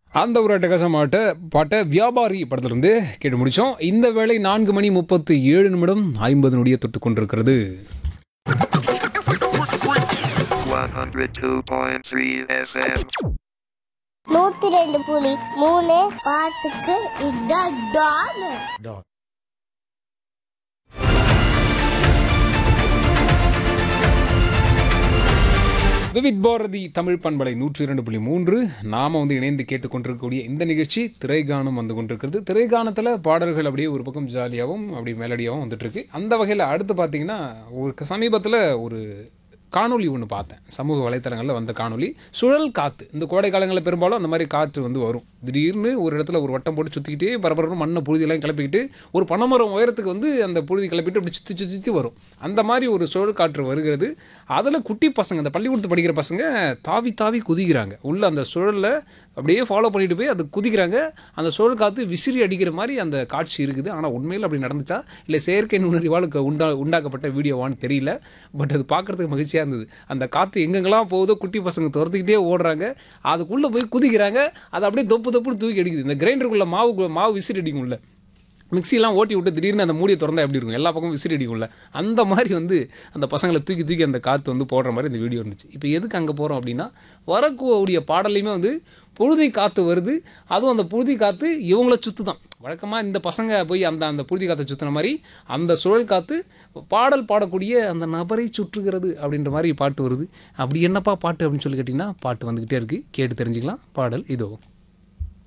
அந்த ஒரு அட்டகாசமாட்ட பாட்டை வியாபாரி படத்திலிருந்து கேட்டு முடிச்சோம் இந்த வேளை நான்கு மணி முப்பத்து ஏழு நிமிடம் ஐம்பது நொடியை தொட்டு கொண்டிருக்கிறது 102.3 FM. நூத்தி ரெண்டு புலி மூணு பாட்டுக்கு இதான் டான் விவித் பாரதி தமிழ் பண்பலை நூற்றி இரண்டு புள்ளி மூன்று நாம வந்து இணைந்து கேட்டுக்கொண்டிருக்கக்கூடிய இந்த நிகழ்ச்சி திரைகானம் வந்து கொண்டிருக்கிறது திரைகானத்தில் பாடல்கள் அப்படியே ஒரு பக்கம் ஜாலியாகவும் அப்படி மெலடியாகவும் வந்துட்டு இருக்கு அந்த வகையில் அடுத்து பார்த்தீங்கன்னா ஒரு சமீபத்தில் ஒரு காணொளி ஒன்று பார்த்தேன் சமூக வலைத்தளங்களில் வந்த காணொளி சுழல் காற்று இந்த கோடை காலங்களில் பெரும்பாலும் அந்த மாதிரி காற்று வந்து வரும் திடீர்னு ஒரு இடத்துல ஒரு வட்டம் போட்டு சுற்றிக்கிட்டே பரபரப்பு மண்ணை புழுதியெல்லாம் கிளப்பிக்கிட்டு ஒரு பனைமரம் உயரத்துக்கு வந்து அந்த புழுதி கிளப்பிட்டு அப்படி சுற்றி சுற்றி சுற்றி வரும் அந்த மாதிரி ஒரு சுழல் காற்று வருகிறது அதில் குட்டி பசங்க அந்த பள்ளிக்கூடத்து படிக்கிற பசங்க தாவி தாவி குதிக்கிறாங்க உள்ள அந்த சுழலில் அப்படியே ஃபாலோ பண்ணிட்டு போய் அது குதிக்கிறாங்க அந்த சுழல் காற்று விசிறி அடிக்கிற மாதிரி அந்த காட்சி இருக்குது ஆனால் உண்மையில் அப்படி நடந்துச்சா இல்லை செயற்கை நுண்ணறிவால் க- உண்டா உண்டாக்கப்பட்ட வீடியோவான்னு தெரியல பட் அது பார்க்குறதுக்கு மகிழ்ச்சியாக இருந்தது அந்த காற்று எங்கெங்கெல்லாம் போகுதோ குட்டி பசங்க துரத்துக்கிட்டே ஓடுறாங்க அதுக்குள்ளே போய் குதிக்கிறாங்க அது அப்படியே தொப்பு தொப்புன்னு தூக்கி அடிக்குது இந்த கிரைண்டருக்குள்ளே மாவு மாவு விசிறி அடிக்கும்ல மிக்சிலாம் ஓட்டி விட்டு திடீர்னு அந்த மூடியை திறந்தா எப்படி இருக்கும் எல்லா பக்கமும் விசிறி அடிக்கும்ல அந்த மாதிரி வந்து அந்த பசங்களை தூக்கி தூக்கி அந்த காற்று வந்து போடுற மாதிரி இந்த வீடியோ இருந்துச்சு இப்போ எதுக்கு அங்கே போகிறோம் அப்படின்னா வரக்கூடிய பாடலையுமே வந்து புழுதி காற்று வருது அதுவும் அந்த புழுதி காற்று இவங்கள சுற்று தான் வழக்கமாக இந்த பசங்க போய் அந்த அந்த புழுதி காற்றை சுற்றின மாதிரி அந்த சுழல் காற்று பாடல் பாடக்கூடிய அந்த நபரை சுற்றுகிறது அப்படின்ற மாதிரி பாட்டு வருது அப்படி என்னப்பா பாட்டு அப்படின்னு சொல்லி கேட்டிங்கன்னா பாட்டு வந்துக்கிட்டே இருக்குது கேட்டு தெரிஞ்சுக்கலாம் பாடல் இதோ